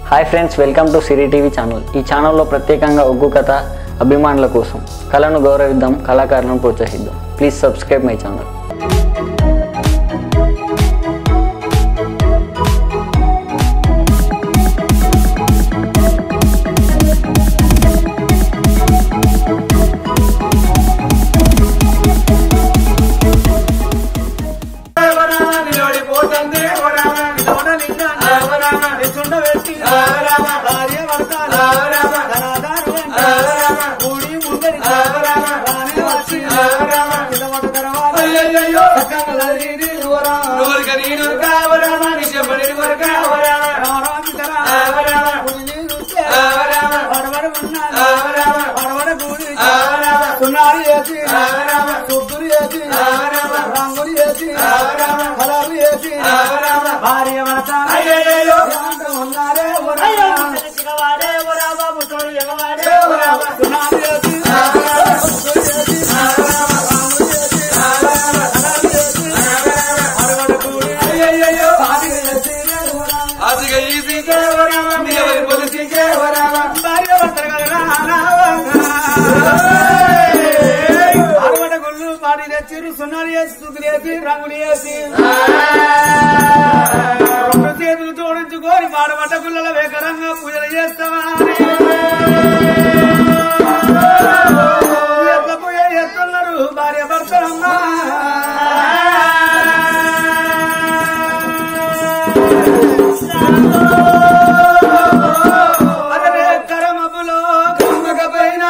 Hi friends welcome to Siri TV channel ఈ ఛానల్లో ప్రత్యేకంగా ఒగ్గు కథ అభిమానుల కోసం కళను గౌరవిద్దాం కళాకారులను ప్రోత్సహిద్దాం ప్లీజ్ సబ్స్క్రైబ్ మై ఛానల్ సున్నాలు వేసి చుట్టూరు వేసి రంగులు వేసి కలర్లు వేసి భార్య భర్త ఉన్నారే సున్నాలు వేసి భార్య భర్తలు అరవట గుళ్ళు పాటి తెచ్చిరు సున్నాలు వేసి చుక్కలు వేసి రంగులు వేసి రెండు చేతులు జోడించుకొని పాడబట్ట గుళ్ళల వేకరంగా పూజలు చేస్తావా ఎట్ల పూజ చేస్తున్నారు భార్య భర్తలమ్మా అతనే కరమపులో కమ్మక పైన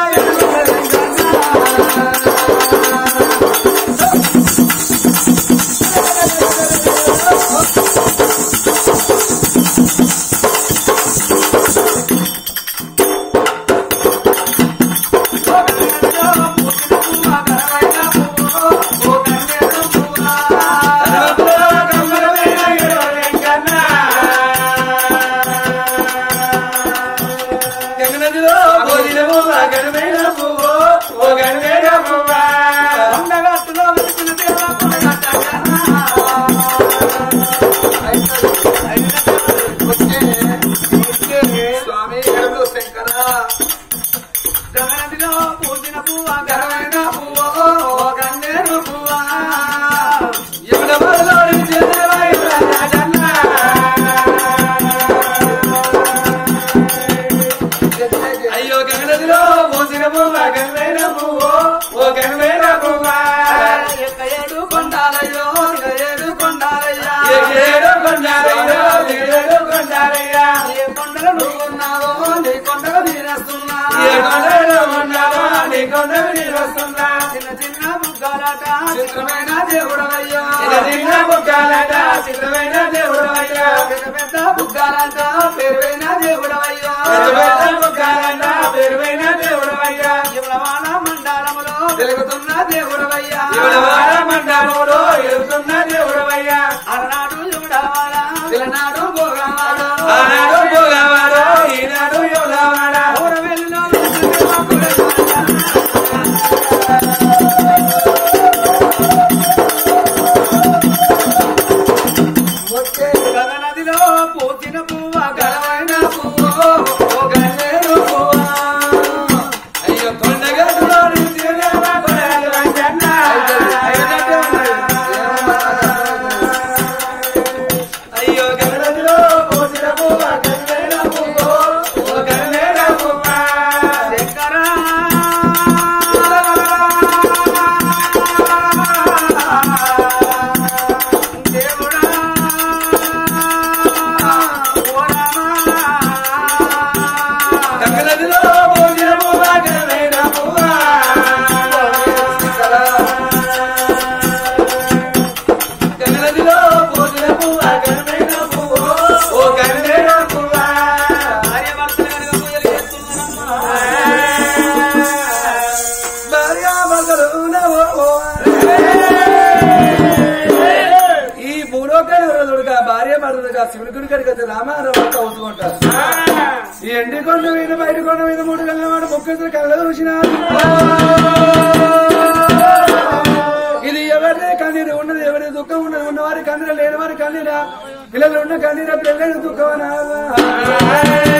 అందగత్తులో వెతికిన దేవ గగనదిలో పూసిన పువ్వ గరమైన పువ్వ ఓ గన్నేరు పువ్వ అయ్యో గంగనదిలో మోసిన పువ్వ గంగైన పువ్వు ఓ గంగైన పువ్వ ఎక్క ఏడు కొండాలయ్యో ఇక ఏడు కొండాలయ్యా ఏడు కొండారయ్యో ఏడు కొండారయ్యా ఏ కొండలు నువ్వు ఉన్నావో నీ కొండలు తీరేస్తున్నా ఏ కొండలో ఉన్నావా నీ కొండలు నీరొస్తుందా చిన్న చిన్న బుగ్గాలాట చిత్రమైన దేవుడవయ్యో చిన్న చిన్న బుక్కాలట చిత్రమైన దేవుడు అయ్యా పెద్ద పెద్ద బుగ్గాలాట పేరువైన దేవుడవయ్యో పెద్ద పెద్ద బుక్కాలట పేరువైన దేవుడు అయ్యా ఇవ్వవాడ మండలములో వెలుగుతున్న దేవుడవయ్యా ఇవాళ మండలంలో ఎదుగుతున్న దేవుడు అయ్యా అలనాడు ఇవిడవాడ విలనాడు భోగవాడ ఆనాడు పోగవాడు ఈనాడు యోగవాడా ఊరవెల్లిలో గగనదిలో పూచిన పువ్వ గలవైన పువ్వు ఓ గన్నేరు పువ్వ అయ్యో కొండగట్టులో నుంచి దేవ కొడాలి వంచన్న. అయ్యో గంగనదిలో పోసిన పువ్వ గంగైన పువ్వు ఓ గంగైన పువ్వ శంకరా దేవుడా ఓ రామా గంగనదిలో పోసిన పువ్వ గంగైన పువ్వ గంగనదిలో పోసిన పువ్వ గంగైన పువ్వు ఓ గంగైన పువ్వ భార్య భర్తలు కనుక పూజలు చేస్తున్నారమ్మా ఈ భూలోక భార్య భర్తలుగా శివుడి గుడి కడిగితే రామారావు అవుతుంటారు ఈ ఎండి కొండ మీద బయట కొండ మీద మూడు గల్ల వాడు ముఖ్యమంత్రి కళ్ళ చూసినారు ఇది ఎవరిదే కన్నీరు ఉన్నది ఎవరి దుఃఖం ఉన్నది ఉన్నవారి కన్నీర లేని వారి కన్నీర పిల్లలు ఉన్న కన్నీర పిల్లలు దుఃఖం అనాలా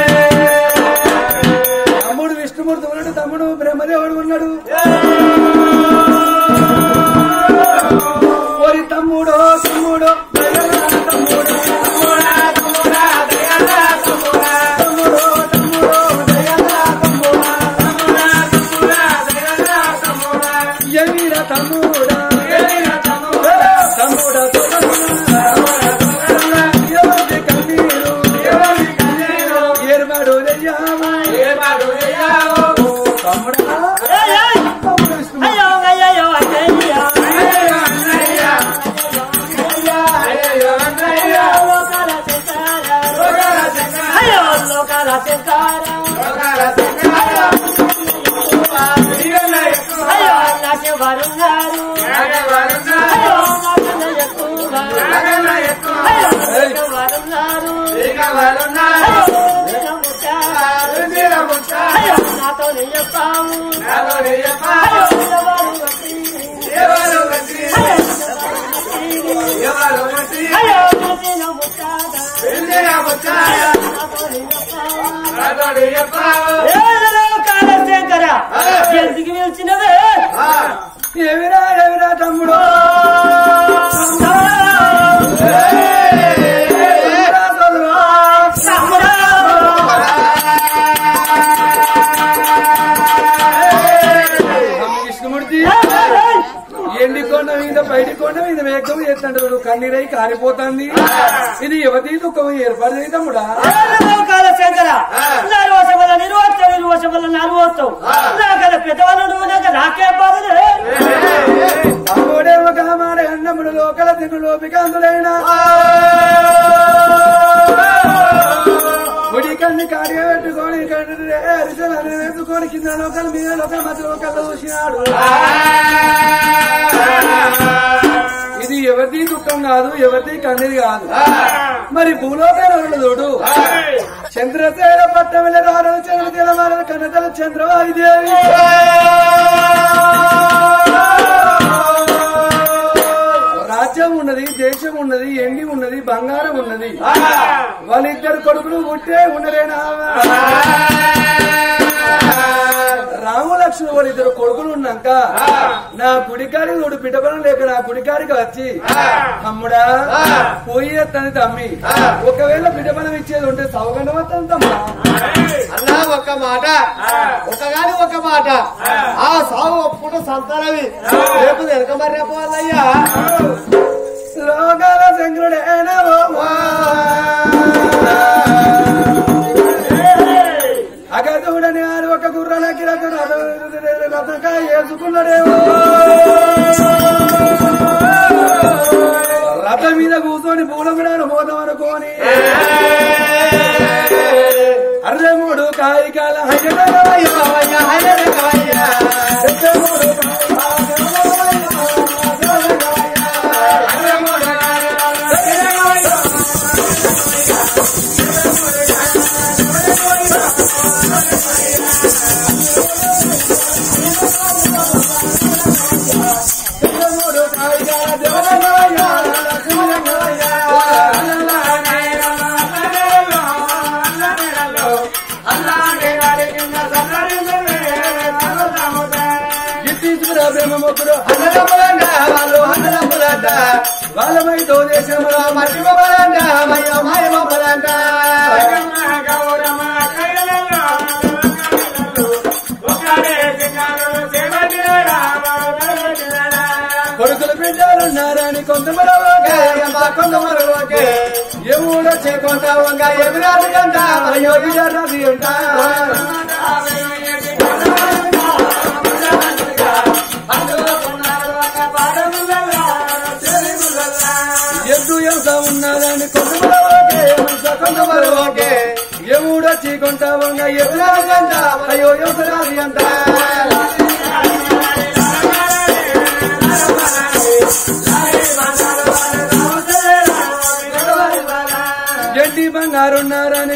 లోకాల శంకారం అయ్యో నాకే వరున్నారు అయ్యో నాకన్నా ఎక్కువ అయ్యో నాకే వరున్నారు అయ్యో నీకు ముత్యాలు. అయ్యో నాతో నీ చెప్పావు అయ్యో ఎవరు వచ్చి ఎవరు వచ్చి ఎవరు వచ్చి అయ్యో నాకేన ముత్యాల. ఇందిరా ముచ్చాయ నాతో నీ చెప్పావు నాతోటి చెప్పావు ఏదో కాలశేఖర ఎందుకు పిలిచినవే ఎవిరా ఎవిరా తమ్ముడు ఎవిరా సోదరా? అమ్మ కృష్ణమూర్తి ఎండి కొండ మీద బయటి కొండ మీద వేగం ఎత్తంటాడు కన్నీరై కారిపోతుంది ఇది యువతి దుఃఖం ఏర్పడింది తమ్ముడా కాలశేఖర నిర్వోషం వల్ల నిర్వోత్తం నిర్వోషం వల్ల నర్వోత్తం నాకల పెద్దవాళ్ళు నువ్వు నాకు నాకే బాధలే తమ్ముడేమో కామాడే అన్నముడు లోకల తిను లోపికాంతుడైనా గుడి కన్ని కార్య పెట్టుకొని అరిసెలు వేసుకొని కింద లోకల మీద లోకల మధ్య లోకల చూసినాడు ఇది ఎవరిది దుఃఖం కాదు ఎవరిది కన్నీది కాదు మరి భూలోకాల చూడు చంద్రసేన పట్టమిల రాను చంద్రసేన మారదు కన్నతల చంద్రవాయిదేవి రాజ్యం ఉన్నది దేశం ఉన్నది ఎండి ఉన్నది బంగారం ఉన్నది వాళ్ళిద్దరు కొడుకులు పుట్టే ఉన్నరేనా రామలక్ష్మణుడు వాడు ఇద్దరు కొడుకులు ఉన్నాక నా గుడికారి తోడు పిటబలం లేక నా గుడికారికి వచ్చి తమ్ముడా పోయి తని తమ్మి ఒకవేళ పిటబలం ఇచ్చేది ఉంటే సౌగండ వస్తాను తమ్ముడా అన్నా ఒక మాట ఒకగాని ఒక మాట ఆ సాగు ఒప్పుకుంటే సంతానవి రేపు వెనక మర్చిపోవాలయ్యా లోకాల శంకరుడేనా అగదుడని వారు ఒక గుర్రలకి రథంగా వేసుకున్నాడేమో రథం మీద కూర్చొని పూలగడాలు పోదాం అనుకోని అరవై మూడు కాయికాల బ్రహ్మముఖుడు అన్నదమ్ములంట వాళ్ళు అన్నదమ్ములంట వాళ్ళమైతో దేశంలో మర్చిపోవాలంట మయ్య మాయమవ్వాలంట కొడుకులు బిడ్డలున్నారని కొంతమంది కొంతమరలోకే ఎవడో చేకొంటా వంగ ఎదురాదు కంట అయ్యో రవి ఉంటా ఎద్దు ఎంత ఉన్నదని కొంతమంది కొంతమరలోకే ఎవడో చీకొంటా వంగ ఎదురాదు కంట అయ్యో ఎవరాది అంట గడ్డి బంగారున్నారని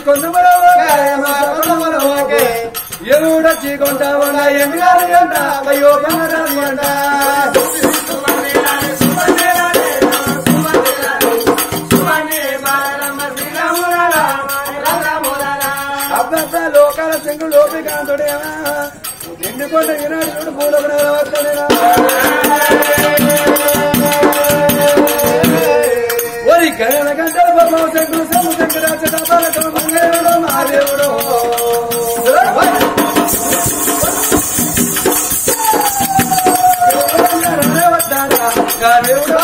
కొంతమంది ఎవడో చీకొంటా వంగ ఎదురాది అంట అయ్యో బంగారాది అంట అబ్బబ్బ లోకాల శంకు లోపికాంతుడేమా ఎండుకొండ ఈనాడు చూడు పూలకు వస్తాడేనా ఓరి గణన గంటల బొమ్మ శంకులు సము శంకరాచ బాలకం మంగళుడు మా దేవుడు వద్దారా గా దేవుడు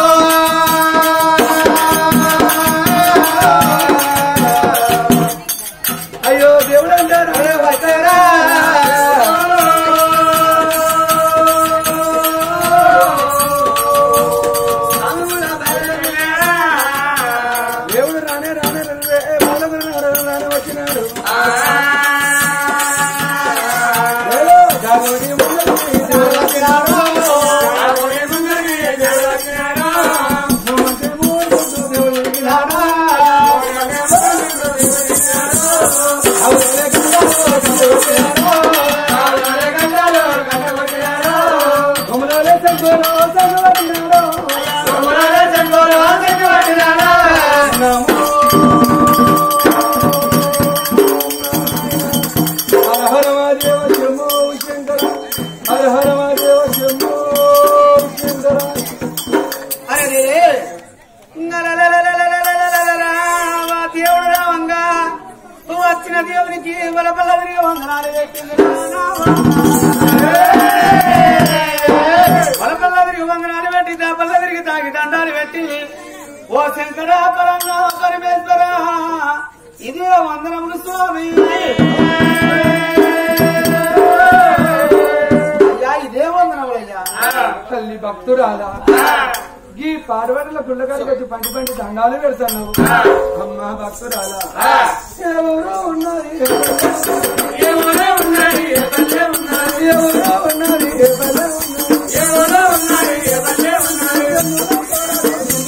అయ్యో దేవుడు అంటారు అరే వస్తారా దేవుడు రానే రానే రానే రానే రానే వచ్చిన ఉన్నాడు ఏలో జాగోడి ముందరికి దేవుడు వచ్చినాడు. మూమంటే మూడు ముద్దు దేవుడు వచ్చినాడు. అవునే గంగాలో గంగ వచ్చినాడు. గుమ్మలోనే సంగోలో సంగ వచ్చినాడు. నమో హర హర మహాదేవ శంభో శంకర హర హర మహాదేవ శంభో శంకర అరే దేవుడు రావంగా వచ్చిన దేవునికి బలపల్లదిరి వందనాలు పెట్టింది బలపల్లదిరి వందనాలు పెట్టి పల్లదిరికి తాగి దండాలు పెట్టి ఓ శంకర పరంగా పరమేశ్వర ఇది వందనములు స్వామి అయ్యా ఇదే వందనములయ్యా తల్లి భక్తురాలా ఈ పార్వతుల గుళ్ళగారికి వచ్చి పంటి పంటి దండాలు పెడతాను అమ్మ భక్తురాలా ఎవరో ఉన్నారు ఎవరో ఉన్నారు ఏ పల్లె ఉన్నారు ఎవరో ఉన్నారు ఏ పల్లె ఉన్నారు ఎవరో ఉన్నారు ఏ పల్లె ఉన్నారు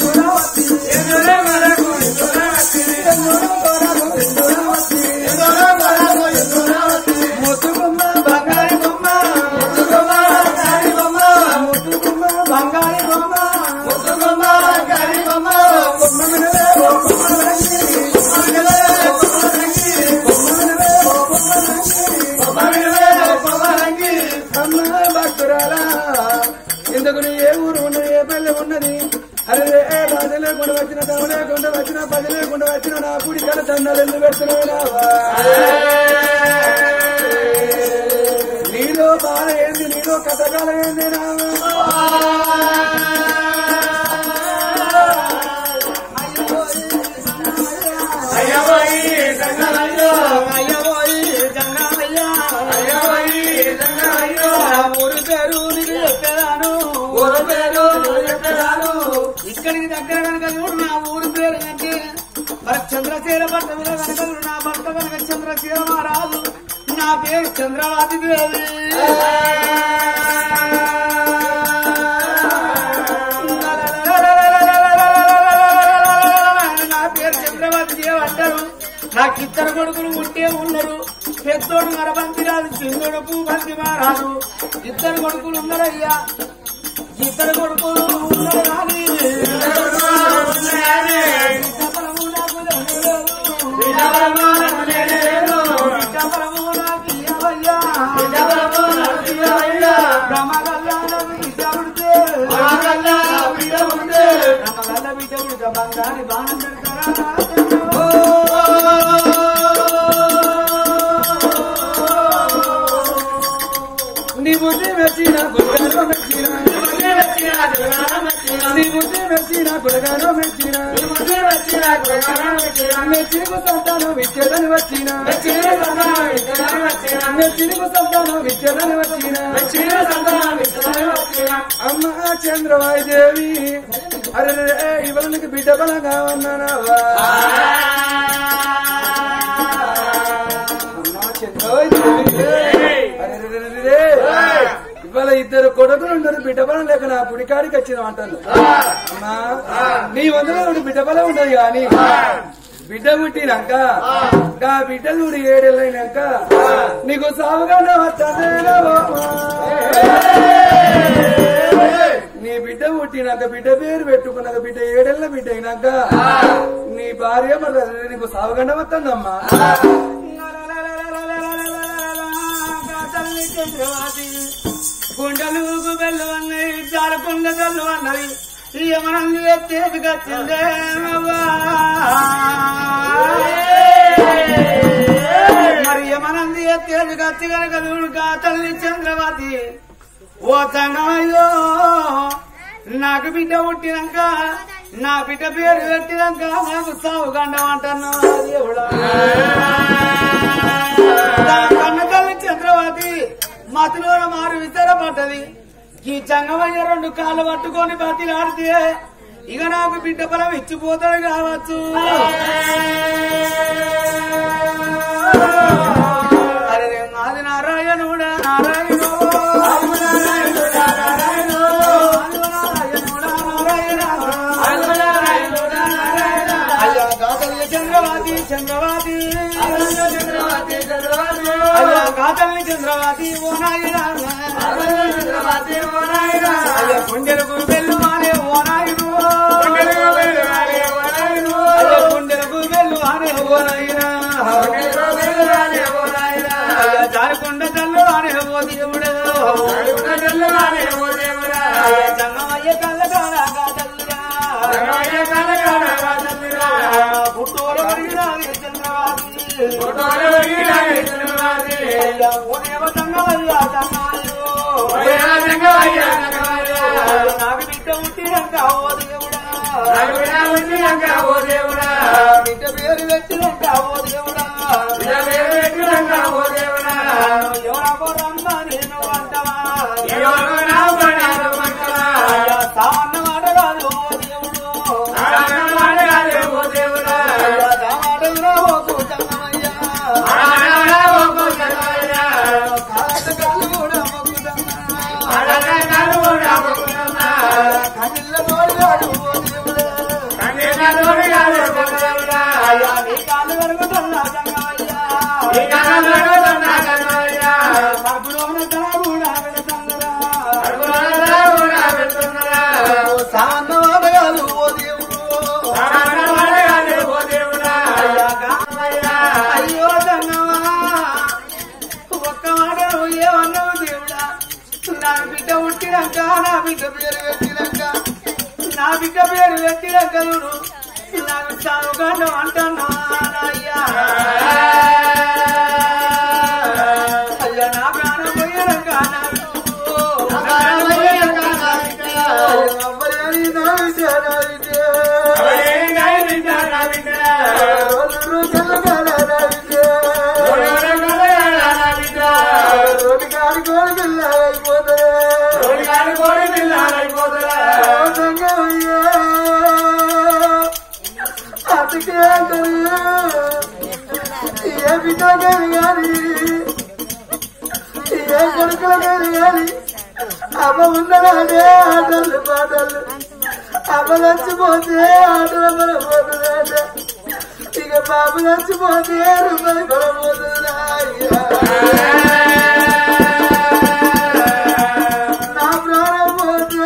ముసుగుమ్మ బంగారి బొమ్మ ముసుగుమ్మ బంగారి బొమ్మ ముసుగుమ్మ బంగారి బొమ్మ ముసుగుమ్మ బంగారి బొమ్మ బొమ్మ మినవే బొమ్మ రంగి బొమ్మ మినవే బొమ్మ రంగి బొమ్మ మినవే బొమ్మ రంగి బొమ్మ మినవే బొమ్మ రంగి అమ్మ భక్తురాలా ఇందుకు నీ ఏ ఊరు ఉన్నది ఏ పల్లె ఉన్నది అరే ఏ బాధ లేకుండా వచ్చిన దమ లేకుండా వచ్చిన పది లేకుండా వచ్చిన నా కుడి కల దండలు ఎందుకు పెడుతున్నావా నీలో బాధ ఏంది నీలో కథకాల ఏంది ఊరు పేరు నీకు చెప్పేదాను ఊరు పేరు చెప్పేదాను ఇక్కడికి దగ్గర కనుక చూడు నా ఊరు పేరు అంటే మరి చంద్రశీల భర్త మీద కనుక చూడు నా భర్త కనుక చంద్రశీల మహారాజు నా పేరు చంద్రవాది దేవి నా పేరు చంద్రవతి దేవి అంటారు నాకు ఇద్దరు కొడుకులు ఉంటే ఉన్నారు పెద్దోడు మరబంతి రాదు చిన్నోడు పూబంతి మారాదు ఇద్దరు కొడుకులు ఉన్నారయ్యా ఇద్దరు కొడుకులు ఉన్నారు కానీ ఇద్దపరము నాకు లేదు. ఇద్దపరము నాకు ఇయ్యవయ్యా. బ్రహ్మగల్లా నాకు బిడ్డ పుడితే. బ్రహ్మగల్ల బిడ్డ పుడితే బంగారి బాణం నీ బుద్ధి మెచ్చిన గుడ్గానో మెచ్చిన నీ బుద్ధి మెచ్చిన గుడ్గానో మెచ్చిన మెచ్చినకు సంతానం విచ్చేదని వచ్చిన మెచ్చినకు సంతానం విచ్చేదని వచ్చిన అమ్మ చంద్రవాయి దేవి అరే ఇవాళ నీకు బిడ్డ బలంగా ఉన్నానావా అమ్మా చంద్రవాయి దేవి అరెరెరెరెరే. ఇవాళ ఇద్దరు కొడుకులు ఉండరు బిడ్డ బలం లేక నా పుడికాడికి వచ్చిన అంటాను అమ్మా నీ వందలో రెండు బిడ్డ బలం ఉండదు గాని బిడ్డ పుట్టినాక నా బిడ్డ చూడు ఏడేళ్ళైనాక నీకు సాగుగా నీ బిడ్డ పుట్టినాక బిడ్డ పేరు పెట్టుకున్నాక బిడ్డ ఏడేళ్ళ బిడ్డ అయినాక నీ భార్య మరి నీకు సాగుగండ వస్తుందమ్మా గుండెలు బెల్లు అన్నది జాలకొండ కళ్ళు అన్నది ఏమనంది ఎత్తేదికొచ్చిందే మరి ఏమనంది ఎత్తేదికొచ్చి కనుక చూడుగా తల్లి చంద్రవతి ఓ తంగమయ్యో నాకు బిడ్డ పుట్టినాక నా బిడ్డ పేరు పెట్టినాక నాకు సాగు గండం అంటాను దేవుడా కన్న తల్లి చంద్రవతి మతిలో మారు విస్తరపడ్డది ఈ చంగమయ్య రెండు కాళ్ళు పట్టుకొని బతిలాడితే ఇక నాకు బిడ్డ బలం ఇచ్చిపోతాడు కావచ్చు అయ్యా కాతల్ని చంద్రవాతి ఓ నాయనా అయ్యా గుండెలకు వెళ్ళు మానే ఓ నాయను అయ్యా గుండెలకు వెళ్ళు మానే ఓ నాయనా అయ్యా జారకొండ తల్లు అనే ఓ దేవుడు అయ్యా జంగమయ్య కళ్ళ కాడా కాదల్లురా పుట్టోల వరిగిరాది చంద్రవాతి అయ్యా ఓ దేవ జంగమయ్య జంగమయ్య నాకు బిడ్డ పుట్టినాక ఓ దేవుడా బిడ్డ పేరు పెట్టినాక ఓ దేవుడా ఎవరో రమ్మ నేను అంటవా అయ్యా సామాన్య మాట కాదు ఓ దేవుడు అయ్యా సామాన్య ఓకు జంగమయ్య కాళ్ళ కాళ్ళు కూడా మొక్కుతున్నా కళ్ళ తోడుగాడు ఓ దేవుడు అయ్యా నీ కాళ్ళు కడుగుతున్నా జంగమయ్య కడుపులోన తల కూడా పెడుతున్నరా సామాన్య మాట కాదు ఓ దేవుడు అయ్యా కామయ్య అయ్యో జంగమా ఒక్క మాట నువ్వు ఏమన్నావు దేవుడా నా బిడ్డ పుట్టినాక నా బిడ్డ పేరు పెట్టినాక నా బిడ్డ పేరు పెట్టినాక చూడు నాకు చదువుకాండం అంటున్నా అయ్యా అయ్యా నా ప్రాణం పోయినాక నా అమ్మని నా విద్య నా విద్య రోజులు నా విద్య రోడ్డు కాడి కోడి పిల్లలైపోతా అందుకే ఏ బిడ్డగాని గాని ఏ కొడుకులగాని గాని అమ్మ ఉన్నదానే ఆటలు పాటలు అమ్మ నచ్చిపోతే ఆటలు పడబోతుందంటే ఇక బాబు నచ్చిపోతే రూపాయి పడబోతుందా నా ప్రాణం పోతే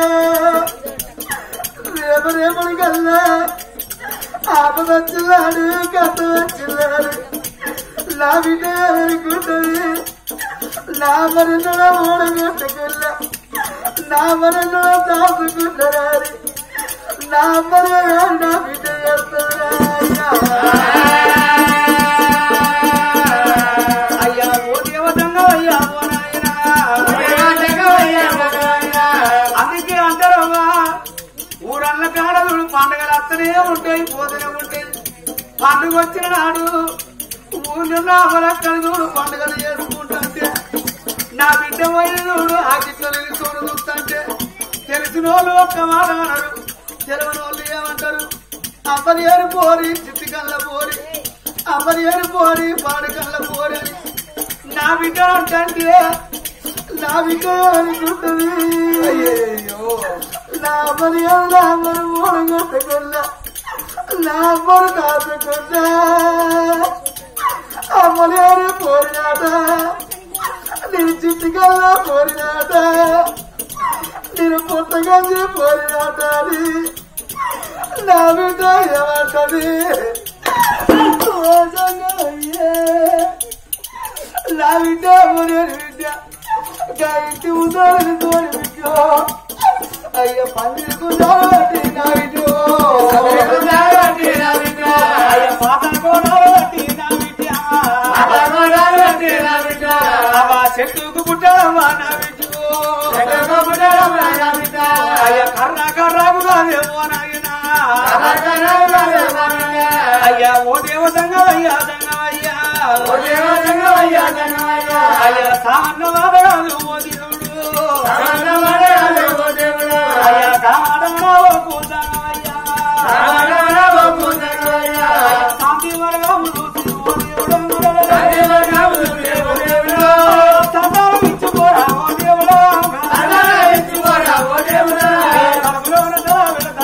రేపు రేపటి కల్లా ఆపద వచ్చిన్నాడు కథ వచ్చిన్నాడు నా బిడ్డ అనుకుంటుంది నా మరణలో ఓడగొట్టకెళ్ళ నా మరణలో దాచుకుంటారు నా మరణ నా బిడ్డ అయ్యా ఓ దేవతంగా అయ్యా ఓ నాయనా అందుకే అంటారమ్మా ఊరన్న కాడలు పండుగలు వస్తూనే ఉంటాయి పోతూనే ఉంటాయి పండుగ వచ్చిన నాడు ఊళ్ళో అవలక్కలు చూడు పండుగలు చేసుకుంటుంటే నా బిడ్డ వైద్యుడు ఆకిట్లని చూడు చూస్తుంటే తెలిసిన వాళ్ళు ఒక్క మాట అన్నారు తెలియని వాళ్ళు ఏమంటారు అమ్మని ఏరు పోరి చిట్టి కళ్ళ పోరి అమ్మని ఏరు పోరి పాడి కళ్ళ పోరి అని నా బిడ్డ అంటే నా బిడ్డ అనుకుంటుంది అయ్యో నా అమ్మని నా అమ్మని మూడగొట్టకున్న నా అమ్మను కాచుకున్న అమ్మని ఏరు పోరినాట నేను చిట్టికల్లా పోరినాట నేను పుట్టగంజి పోరినాట అని నా బిడ్డ ఏమంటది ఓ జంగయ్యే, నా బిడ్డ మురేని బిడ్డ నా ఇంటి ఉదాహరణ తోడి బిడ్డ అయ్య పందిరికి ఉదాహరణ నా బిడ్డ అయ్య పాత కోడాలి నా బిడ్డ అవ్వ చెట్టుకు పుట్టడమ్మా నా బిడ్డ అయ్య కర్ర కర్రకు కాదేమో నాయనా అయ్యా ఓ దేవతంగా అయ్యా దంగమయ్యా అయ్యా సామన్న వాడరాదు ఓ దేవుడు అయ్యా కామాడమా ఓ కూతనమయ్యా అయ్యా శాంతి వర్గములు ఓ దేవుడు సంతానం ఇచ్చుకోరా ఓ దేవుడు కడుపులోన తల వెళతా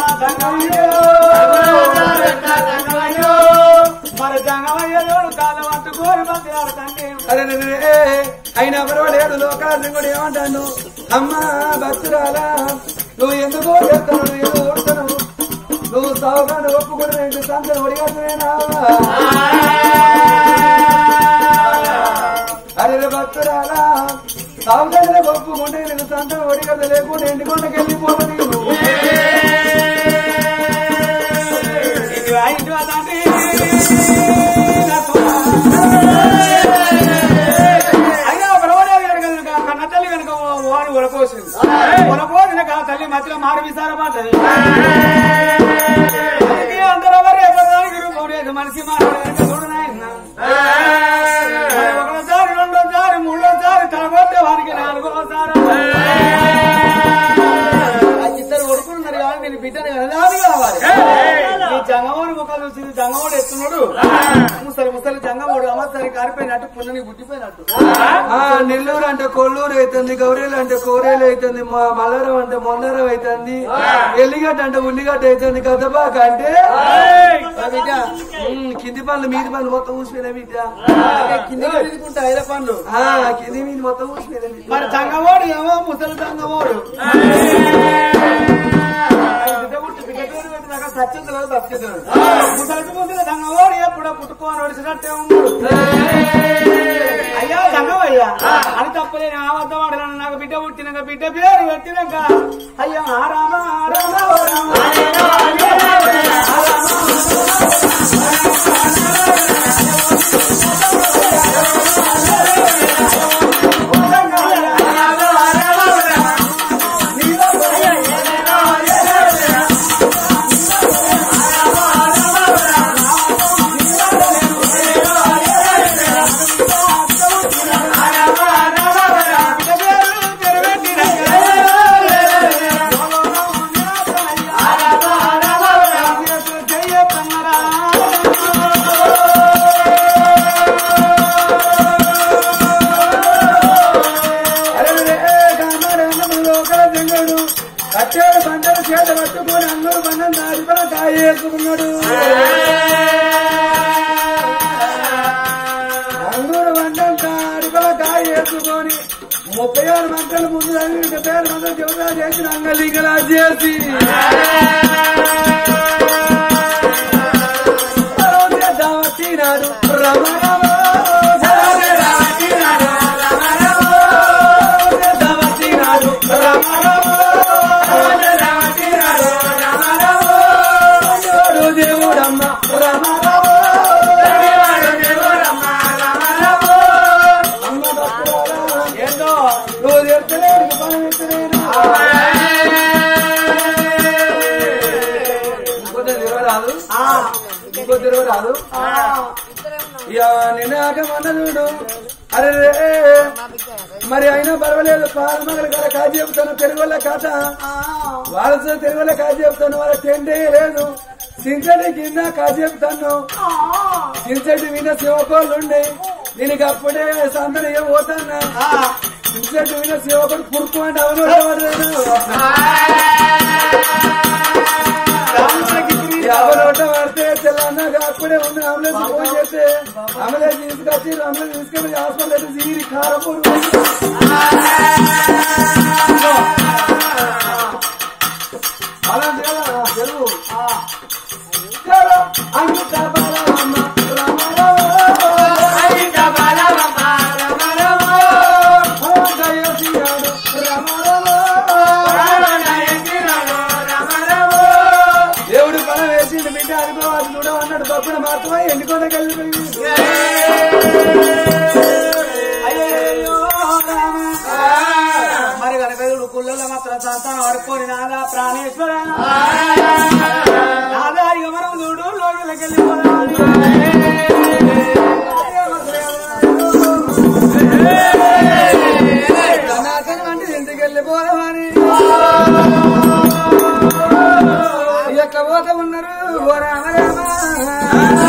దంగమయ్యో మరి జంగమయ్య దేవుడు కాలం పట్టుకోరు బతిలాడుతంటే అరే రే, రే, రే, అయినా పర్వాలేదు లోకాలు కూడా ఏమంటాను అమ్మా భక్తురాలా నువ్వు ఎందుకు చేస్తావు నువ్వు ఎందుకు ఓడుతున్నావు నువ్వు సావుగానే ఒప్పుకుని ఇంటి సంతను ఒడిగట్టునేనా అరే రే భక్తురాలా సావుగానే ఒప్పుకుంటే నీకు సంతను ఒడిగట్ట లేకుండా ఇంటి కొండకి వెళ్ళిపోతుంది నువ్వు ఇంటి వా, ఇంటి వా తండ్రి అయినా పర్వాలేదు కనుక కన్న తల్లి కనుక వాడు ఉలపోసింది ఉలపోసిన కా తల్లి మధ్యలో మారు విసారపడ్డది అందుకే అందరూ మరి ఎవరిదానికి రూపం మనిషి మాట్లాడే చూడు నాయన మరి ఒకటోసారి రెండోసారి మూడోసారి తలగొట్టే వారికి నాలుగోసారి ఆ ఇద్దరు కొడుకున్నారు కాబట్టి నేను బిడ్డను కనదాది కావాలి ఈ జంగమోడు ముఖం చూసి జంగమోడు ఎత్తున్నాడు ముసలి ముసలి జంగమోడు అమ్మసరి కారిపోయినట్టు పున్నని గుడ్డిపోయినట్టు ఆ నెల్లూరు అంటే కొల్లూరు అవుతుంది గౌరీలు అంటే కోరేలు అవుతుంది మ- మలరం అంటే మొన్నరం అవుతుంది ఎల్లిగడ్డ అంటే ఉల్లిగడ్డ అవుతుంది కదబాక అంటే ఆ బిడ్డ ఉమ్, కింది పనులు మీది పనులు మొత్తం ఊసిపోయిన బిడ్డ కింద తిరుగుకుంటా ఐదు పండ్లు ఆ కింది మీది మొత్తం ఊసిపోయిన బిడ్డ మరి జంగమోడు ఏమో ముసలి జంగమోడు బిడ్డ పుట్టి బిడ్డ పేరు పెట్టినాక సత్యంతులు బతికించాడు ముసలి ముసలి జంగమోడు ఎప్పుడో పుట్టుకోని వడిసినట్టే ఉన్నాడు అయ్యా జంగమయ్యా అని తప్పలేని ఆవద్ద వాడలను నాకు బిడ్డ పుట్టినాక బిడ్డ పేరు పెట్టినాక అయ్యా రామ రామ ఓ రామ అరే రే, గామారంగంలో ఒకడ జంగడు కట్టేడు బండలు చేత పట్టుకొని అందరూ బండం దాడిపల కాయేసుకున్నాడు అందరూ బండం దాడిపల కాయేసుకొని ముప్పై ఆరు మంటలు ముందు ఇంకా పేరు మంటలు చెబుతా చేసి అంగలికలా చేసి వచ్చినాడు రమ రమ వచ్చినాడు వచ్చినాడు రమ రమ దేవుడమ్మ రమ రమ అమ్మ భక్తురాలా, ఏందో నువ్వు చెప్తలేడు పని ఎత్తలేను ఇంకో తిరగరాదు ఇంకో తిరగరాదు ఇక నిన్నాక మనదుడు అరే రే, మరి అయినా పర్వాలేదు పాలమగల కదా కాజీ చెప్తాను తెలుగుల కథ వాళ్ళతో తెలుగుల కాజీ చెప్తాను వాళ్ళ టెంటే లేదు సించటి కింద కాజీ చెప్తాను సించటి మీద శివకోళ్ళు ఉండే దీనికి అప్పుడే సందడి ఏం పోతాన్నా సించటి మీద శివకుడు పురుకు అంటే అవును ఎవరోట పడితే తెల్లన్నాక అప్పుడే ఉన్న అంబులెన్స్ ఫోన్ చేస్తే అంబులెన్స్ తీసుకొచ్చి అంబులెన్స్ తీసుకెళ్ళి హాస్పిటల్ సీరి కారపూరు అలాంటి కదా తెలుగు చలో, అంకిత బలరామ, రామ రామ. ఓ దయసియాడు, రామ రామ. దేవుడు పనం వేసిండు బిడ్డ అనుకోవాలి చూడ అన్నాడు తప్పుడు మాత్రమే ఎన్నుకోనే కలిపి అయ్యయ్యో రామ. మరి కనుక వీడు కుళ్ళలో మాత్రం సంతానం ఆడుకొని నాదా ప్రాణేశ్వర నాదా ఇక మనం చూడు లోయలకి వెళ్ళిపోదాం నాకని వంటి ఇంటికి వెళ్ళిపోదామని ఎట్లా పోతా ఉన్నారు ఓ రామ రామ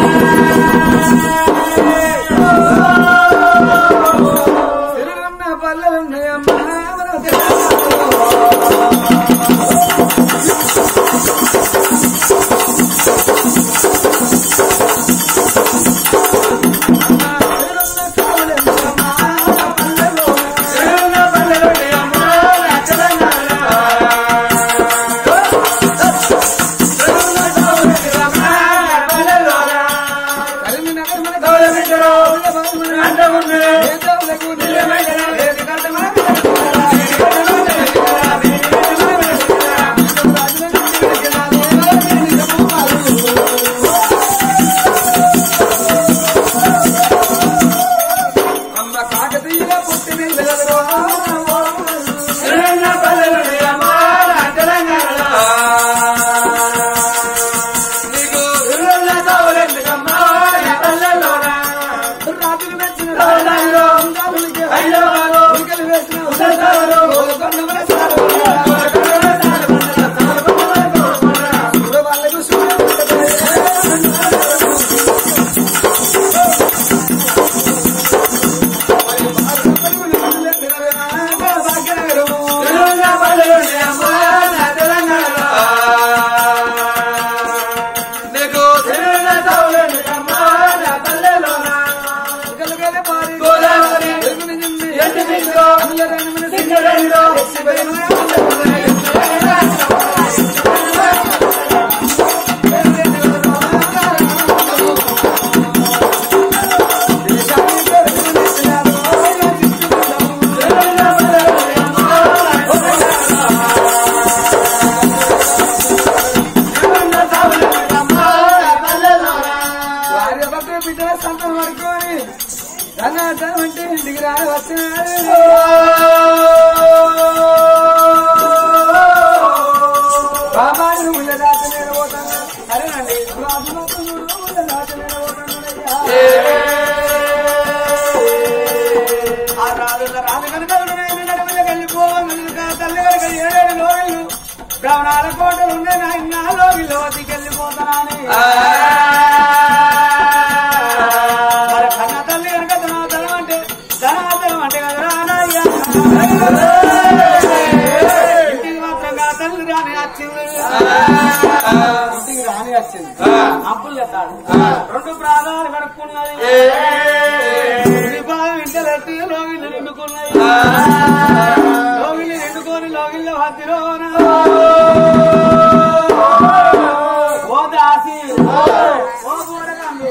తిరుగున్న పల్లెలున్నాయమ్మా మన తెలంగాణలో. అమ్మ కాకతీయ పుట్టిన వెలదరో భార్య భర్త బిడ్డల సంతం పడుకొని రంగాటం అంటే ఇంటికి రా వచ్చినాడు బాబాని ముళ్ళ దాట నేను పోతాను అరేనండి బాబు మాత్రం ముళ్ళ దాట నేను పోతాను ఆ రాజు రాజు కనుక వెళ్ళిపోవాలి తల్లి కనుక ఏడేడు లోయలు బ్రాహ్మణాల కోటలు ఉన్నాయి నాయన లోగిలో వెళ్ళిపోతానని మరి కన్న తల్లి కనుక ధనాధనం అంటే ధనాధనం అంటే కదా రానయ్యా ఇంటికి మాత్రంగా తల్లి రాని వచ్చింది ఇంటికి రాని వచ్చింది అప్పులు చేస్తాడు రెండు ప్రాణాలు కనుక్కున్నది ఇంటలెట్టి లోగిళ్ళు నిండుకున్నాయి లోగిళ్ళు నిండుకొని లోగిళ్ళ హద్దిలోన ఓ దాసి ఓ బోరగాంబి.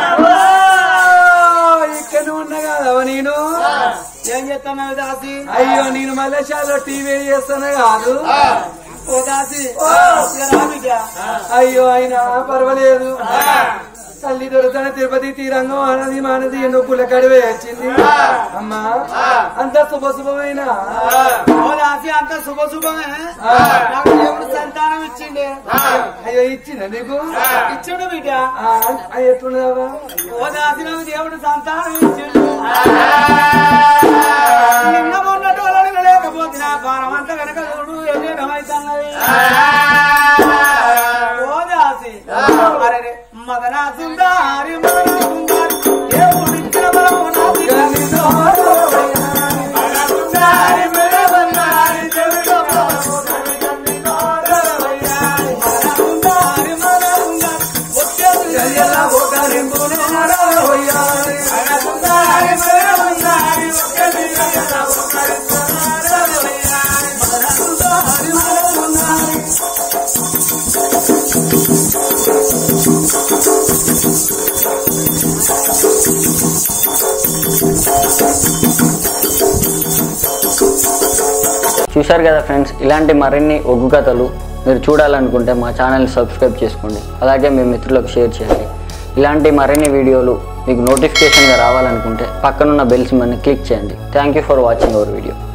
ఇక్కడ ఉన్నా కదా నేను ఏం చేస్తున్నావు దాసి అయ్యో నేను మలేషియాలో టీవీ చేస్తాను కాదు ఓ దాసి ఇక రా బిడ్డ. అయ్యో అయినా పర్వాలేదు తల్లి దొరుకుతాన తిరుపతి తీరంగం ఆనది మానది ఎన్నో పులకడివే వచ్చింది అమ్మా అంత శుభ శుభమైన ఓ దాసి అంత శుభ శుభమే నాకు దేవుడు సంతానం ఇచ్చిండే అయ్యో ఇచ్చిందా నీకు ఇచ్చుడు బిడ్డ ఆ, అది ఎట్లున్నదా ఓ దాసి నాకు దేవుడు సంతానం ఇచ్చిండు నిన్న మొన్నటోళ్ళని లేకపోతే నా భారం అంతా కనుక చూడు ఎన్నేటమైతున్నది ఓ దాసి అరే మదన సుందారి మదన సుందారి దేవుడు ఇచ్చిన బలము నాకు కలిగిందో. మదన సుందారి మదన సుందారి దేవుడు బలము నాకు కలిగిందో. మదన సుందారి మదన సుందారి వచ్చేది ఎల్ల ఒకరింపునే నడవయ్యాలి. మదన సుందారి మదన సుందారి వచ్చేది ఎల్ల ఒకరింపునే నడవయ్యాలి. మదన సుందారి మదన సుందారి చూశారు కదా ఫ్రెండ్స్ ఇలాంటి మరిన్ని ఒగ్గు కథలు మీరు చూడాలనుకుంటే మా ఛానల్ని సబ్స్క్రైబ్ చేసుకోండి అలాగే మీ మిత్రులకు షేర్ చేయండి ఇలాంటి మరిన్ని వీడియోలు మీకు నోటిఫికేషన్గా రావాలనుకుంటే పక్కనున్న బెల్స్ మని క్లిక్ చేయండి thank you for watching our video